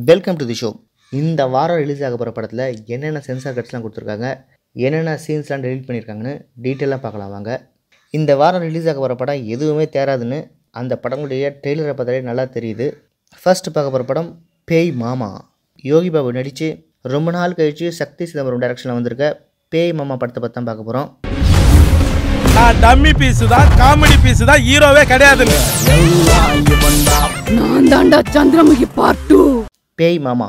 Welcome to the show இந்த வாரம் release ஆக போகிற படத்தில் என்னென்ன சென்சார் கட்ஸ்லாம் கொடுத்துருக்காங்க என்னென்ன சீன்ஸ்லாம் டெலிட் பண்ணியிருக்காங்கன்னு டீட்டெயிலாக பார்க்கலாம் வாங்க இந்த வாரம் ரிலீஸ் ஆக போகிற படம் எதுவுமே தேராதுன்னு அந்த படங்களுடைய ட்ரெய்லரை பார்த்தாலே நல்லா தெரியுது ஃபர்ஸ்ட் பார்க்க போகிற படம் பேய் மாமா யோகி பாபு நடித்து ரொம்ப நாள் கழித்து சக்தி சிதம்பரம் டைரக்ஷனில் வந்திருக்க பேய் மாமா படத்தை பற்றி தான் பார்க்க போகிறோம் நான் டம்மி பீஸ் தான் காமெடி பீஸ் தான் ஹீரோவே கிடையாதுன்னு நான் தாண்டா சந்திரமுகி பார்ட் டூ பேய் மாமா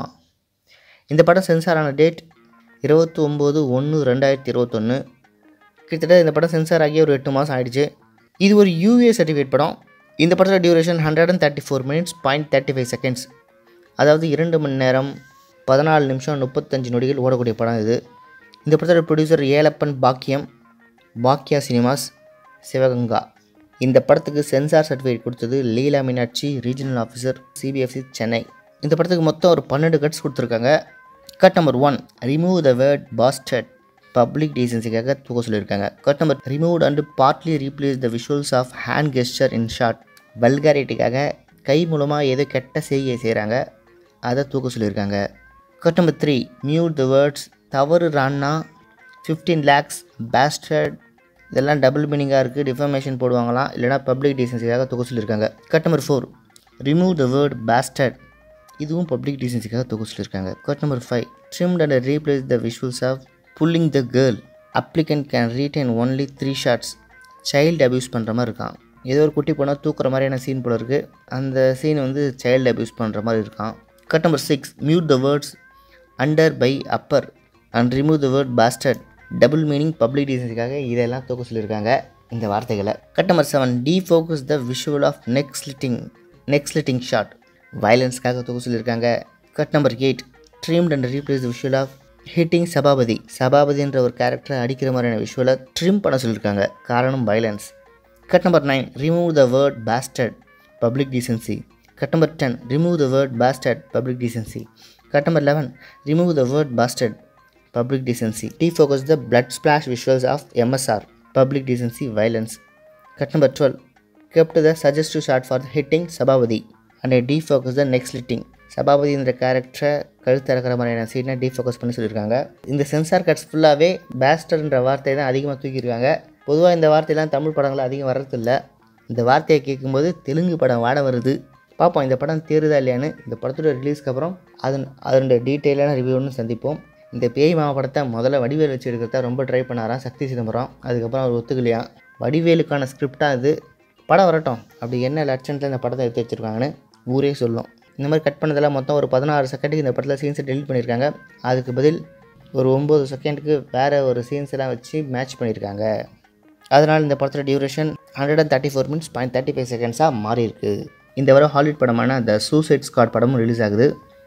இந்த படம் சென்சார் ஆன டேட் இருபத்தி ஒம்பது ஒன்று ரெண்டாயிரத்தி இருபத்தொன்று கிட்டத்தட்ட இந்த படம் சென்சார் ஆகி ஒரு எட்டு மாதம் ஆயிடுச்சு இது ஒரு யூஏ சர்டிஃபிகேட் படம் இந்த படத்தோட duration hundred and thirty four minutes point thirty five seconds அதாவது இரண்டு மணி நேரம் பதினாலு நிமிஷம் முப்பத்தஞ்சு நொடிகள் ஓடக்கூடிய படம் இது இந்த படத்தோட ப்ரொடியூசர் ஏலப்பன் பாக்கியம் பாக்கியா சினிமாஸ் சிவகங்கா இந்த படத்துக்கு சென்சார் சர்டிஃபிகேட் கொடுத்தது Leela Meenakshi regional officer CBFC Chennai இந்த படத்துக்கு மொத்தம் ஒரு பன்னெண்டு கட்ஸ் கொடுத்துருக்காங்க cut number one remove the word bastard public டீசன்சிக்காக தூக்க சொல்லியிருக்காங்க cut number removed and partly replace the visuals of hand gesture in short வல்காரிட்டிக்காக கை மூலமாக ஏதோ கெட்ட செய்கை செய்கிறாங்க அதை தூக்க சொல்லியிருக்காங்க cut number three mute the words தவறு ரான்னா ஃபிஃப்டீன் லேக்ஸ் பேஸ்டர்ட் இதெல்லாம் டபுள் மீனிங்காக இருக்குது டிஃபர்மேஷன் போடுவாங்களாம் இல்லைனா பப்ளிக் டீசன்சிக்காக தொகை சொல்லியிருக்காங்க cut number four remove the word bastard இதுவும் பப்ளிக் டீசன்சிக்காக தொகை சொல்லியிருக்காங்க cut number five trimmed and replace the visuals of pulling the girl applicant can retain only three shots child abuse பண்ணுற மாதிரி இருக்கான் ஏதோ ஒரு குட்டி பொண்ணை தூக்குற மாதிரியான சீன் போல இருக்குது அந்த சீன் வந்து சைல்டு அப்யூஸ் பண்ணுற மாதிரி இருக்கான் cut number six mute the words under by upper and remove the word bastard double meaning public டீசன்ஸுக்காக இதெல்லாம் தூக்க சொல்லியிருக்காங்க இந்த வார்த்தைகளை cut number seven defocus the visual of neck slitting neck slitting shot வயலன்ஸ்க்காக தூக்க சொல்லியிருக்காங்க cut number eight trimmed and replace visual of hitting Sabapathi சபாபதின்ற ஒரு கேரக்டரை அடிக்கிற மாதிரியான விஷுவலை ட்ரிம் பண்ண சொல்லியிருக்காங்க காரணம் violence cut number nine remove the word bastard public decency cut number ten remove the word bastard public decency cut number eleven remove the word bastard public decency. Defocus the blood splash visuals of MSR, public decency violence. Cut number 12. Kept the suggestive shot for the hitting Sabavadi and defocus the next hitting. சபாபதின்ற கேரக்டரை கழுத்து இறக்குற மாதிரியான சீனை defocus பண்ணி சொல்லியிருக்காங்க இந்த sensor cuts ஃபுல்லாகவே பேஸ்டர்ன்ற வார்த்தையை தான் அதிகமாக தூக்கியிருக்காங்க பொதுவாக இந்த வார்த்தையெல்லாம் தமிழ் படங்கள் அதிகம் வர்றதில்ல இந்த வார்த்தையை கேட்கும்போது தெலுங்கு படம் வாட வருது பார்ப்போம் இந்த படம் தேருதா இல்லையான்னு இந்த படத்தோட ரிலீஸ்க்கு அப்புறம் அதன் அதனுடைய டீட்டெயிலான ரிவ்யூன்னு சந்திப்போம் இந்த பேய் மாமா படத்தை முதல்ல வடிவேல் வச்சு எடுக்கிறதா ரொம்ப ட்ரை பண்ணாராம் சக்தி சிதம்பரம் அதுக்கப்புறம் அவர் ஒத்துக்கலையா வடிவேலுக்கான ஸ்கிரிப்டாக அது படம் வரட்டும் அப்படி என்ன லட்சணத்தில் இந்த படத்தை எடுத்து வச்சுருக்காங்கன்னு ஊரே சொல்லும் இந்த மாதிரி கட் பண்ணதெல்லாம் மொத்தம் ஒரு பதினாறு செகண்டுக்கு இந்த படத்தில் சீன்ஸை டெலிட் பண்ணியிருக்காங்க அதுக்கு பதில் ஒரு ஒம்பது செகண்டுக்கு வேறு ஒரு சீன்ஸ் எல்லாம் வச்சு மேட்ச் பண்ணியிருக்காங்க அதனால் இந்த படத்தோட duration hundred and thirty four minutes point thirty five செகண்ட்ஸாக மாறி இருக்கு இந்த வாரம் ஹாலிவுட் படமான த சூசைட் ஸ்காட் படமும் ரிலீஸ் ஆகுது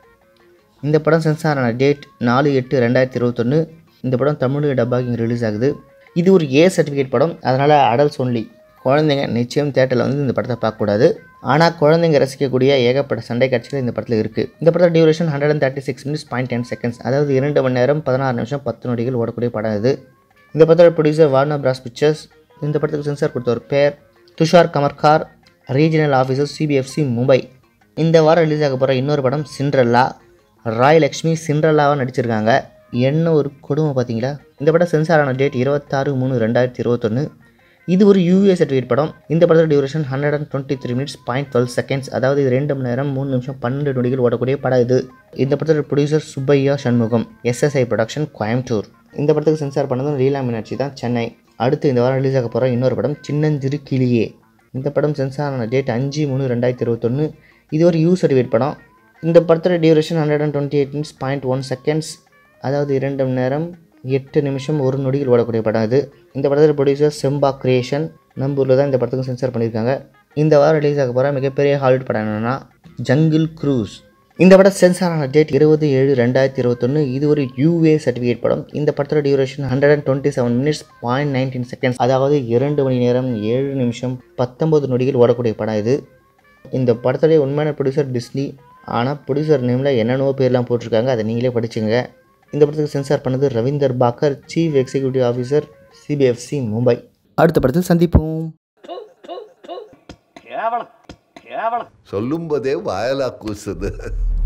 இந்த படம் சென்சார் ஆன டேட் நாலு எட்டு ரெண்டாயிரத்தி இருபத்தொன்று இந்த படம் தமிழ் டப்பாகிங் ரிலீஸ் ஆகுது இது ஒரு ஏ சர்டிஃபிகேட் படம் அதனால் அடல்ட்ஸ் ஒன்லி குழந்தைங்க நிச்சயம் தேட்டரில் வந்து இந்த படத்தை பார்க்கக்கூடாது ஆனால் குழந்தைங்க ரசிக்கக்கூடிய ஏகப்பட்ட சண்டை காட்சிகள் இந்த படத்தில் இருக்குது இந்த படத்தோட duration hundred and thirty six minutes point ten seconds அதாவது இரண்டு மணி நேரம் பதினாறு நிமிஷம் பத்து நொடிகள் ஓடக்கூடிய படம் இது இந்த படத்தோட ப்ரொடியூசர் வார்னர் பிராஸ் பிக்சர்ஸ் இந்த படத்துக்கு சென்சார் கொடுத்த ஒரு பேர் Tushar Kamarkar regional officer CBFC Mumbai இந்த வாரம் ரிலீஸ் ஆக போகிற இன்னொரு படம் சிண்ட்ரல்லா ராய் லக்ஷ்மி சிண்ட்ரல்லாவாக நடிச்சிருக்காங்க என்ன ஒரு கொடுமை பார்த்தீங்களா இந்த படம் சென்சார் ஆன டேட் இருபத்தாறு மூணு ரெண்டாயிரத்தி இருபத்தொன்று இது ஒரு யூஏ சர்டிஃபிகேட் படம் இந்த படத்தோட duration hundred and twenty three minutes point twelve seconds அதாவது இது ரெண்டு மணி நேரம் மூணு நிமிஷம் பன்னெண்டு நொடிகள் ஓடக்கூடிய படம் இது இந்த படத்தோட producer Subbaiah Shanmugam SSI production Coimbatore இந்த படத்துக்கு சென்சார் பண்ணதும் லீலா மீனாட்சி தான் சென்னை அடுத்து இந்த வாரம் ரிலீஸ் ஆக போகிற இன்னொரு படம் சின்னஞ்சிறு கிளியே இந்த படம் சென்சார் ஆன டேட் அஞ்சு மூணு ரெண்டாயிரத்தி இருபத்தொன்று இது ஒரு யூ சர்டிஃபிகேட் படம் இந்த படத்தோட duration hundred and twenty eight minutes point one seconds அதாவது இரண்டு மணி நேரம் எட்டு நிமிஷம் ஒரு நொடிகள் ஓடக்கூடிய படம் இது இந்த படத்தோட ப்ரொடியூசர் செம்பா கிரியேஷன் நம்பூரில் தான் இந்த படத்துக்கு சென்சார் பண்ணியிருக்காங்க இந்த வாரம் ரிலீஸ் ஆக போகிற மிகப்பெரிய ஹாலிவுட் படம் என்னென்னா ஜங்கிள் க்ரூஸ் இந்த படம் சென்சார் ஆன டேட் இருபது ஏழு ரெண்டாயிரத்தி இருபத்தொன்று இது ஒரு யூஏ சர்டிஃபிகேட் படம் இந்த படத்தோட duration hundred and twenty seven minutes point nineteen seconds அதாவது இரண்டு மணி நேரம் ஏழு நிமிஷம் பத்தொம்பது நொடிகள் ஓடக்கூடிய படம் இது இந்த படத்துடைய உண்மையான ப்ரொடியூசர் டிஸ்னி ஆனால் ப்ரொடியூசர் நேமில் என்னென்னவோ பேர்லாம் போட்டிருக்காங்க அதை நீங்களே படிச்சுங்க இந்த படத்துக்கு சென்சார் பண்ணது Ravinder Bhakar chief executive officer CBFC Mumbai அடுத்த படத்தில் சந்திப்போம் சொல்லும்போதே வாயலா கூசுது